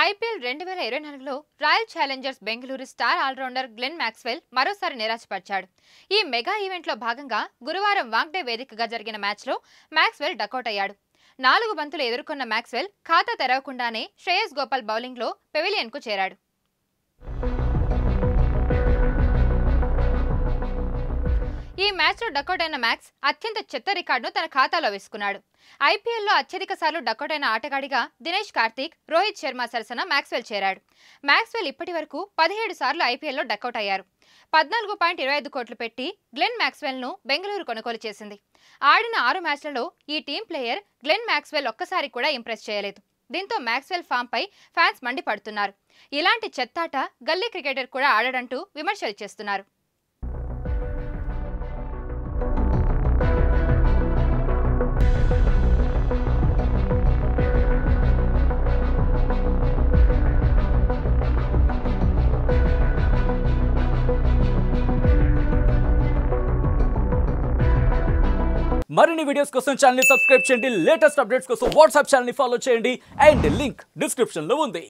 IPL రెండు వేల ఇరవై నాలుగులో Royal Challengers Bengaluru star all rounder Glenn Maxwell మరోసారి నిరాశపరిచాడు ఈ మెగా ఈవెంట్లో భాగంగా గురువారం వాంగ్డే వేదికగా జరిగిన మ్యాచ్లో మ్యాక్స్వెల్ డకౌట్ అయ్యాడు నాలుగు బంతులు ఎదుర్కొన్న మ్యాక్స్వెల్ ఖాతా తెరవకుండానే శ్రేయస్ గోపాల్ బౌలింగ్లో పెవిలియన్కు చేరాడు ఈ మ్యాచ్లో డకౌట్ అయిన మ్యాక్స్ అత్యంత చెత్త రికార్డును తన ఖాతాలో వేసుకున్నాడు ఐపీఎల్లో అత్యధిక సార్లు డకౌట్ అయిన ఆటగాడిగా దినేష్ కార్తీక్ రోహిత్ శర్మ సరసన మ్యాక్స్వెల్ చేరాడు మ్యాక్స్వెల్ ఇప్పటి వరకు పదిహేడు సార్లు ఐపీఎల్లో డకౌట్ అయ్యారు పద్నాలుగు పాయింట్ ఇరవై ఐదు కోట్లు పెట్టి గ్లెన్ మ్యాక్స్వెల్ను బెంగళూరు కొనుగోలు చేసింది ఆడిన ఆరు మ్యాచ్లలో ఈ టీం ప్లేయర్ గ్లెన్ మ్యాక్స్వెల్ ఒక్కసారి కూడా ఇంప్రెస్ చేయలేదు దీంతో మ్యాక్స్వెల్ ఫామ్పై ఫ్యాన్స్ మండిపడుతున్నారు ఇలాంటి చెత్తాట గల్లీ క్రికెటర్ కూడా ఆడడంటూ విమర్శలు చేస్తున్నారు మరిన్ని వీడియోస్ కోసం ఛానల్ సబ్స్క్రైబ్ చేయండి లేటెస్ట్ అప్డేట్స్ కోసం వాట్సాప్ ఛానల్ ఫాలో చేయండి అండ్ లింక్ డిస్క్రిప్షన్ లో ఉంది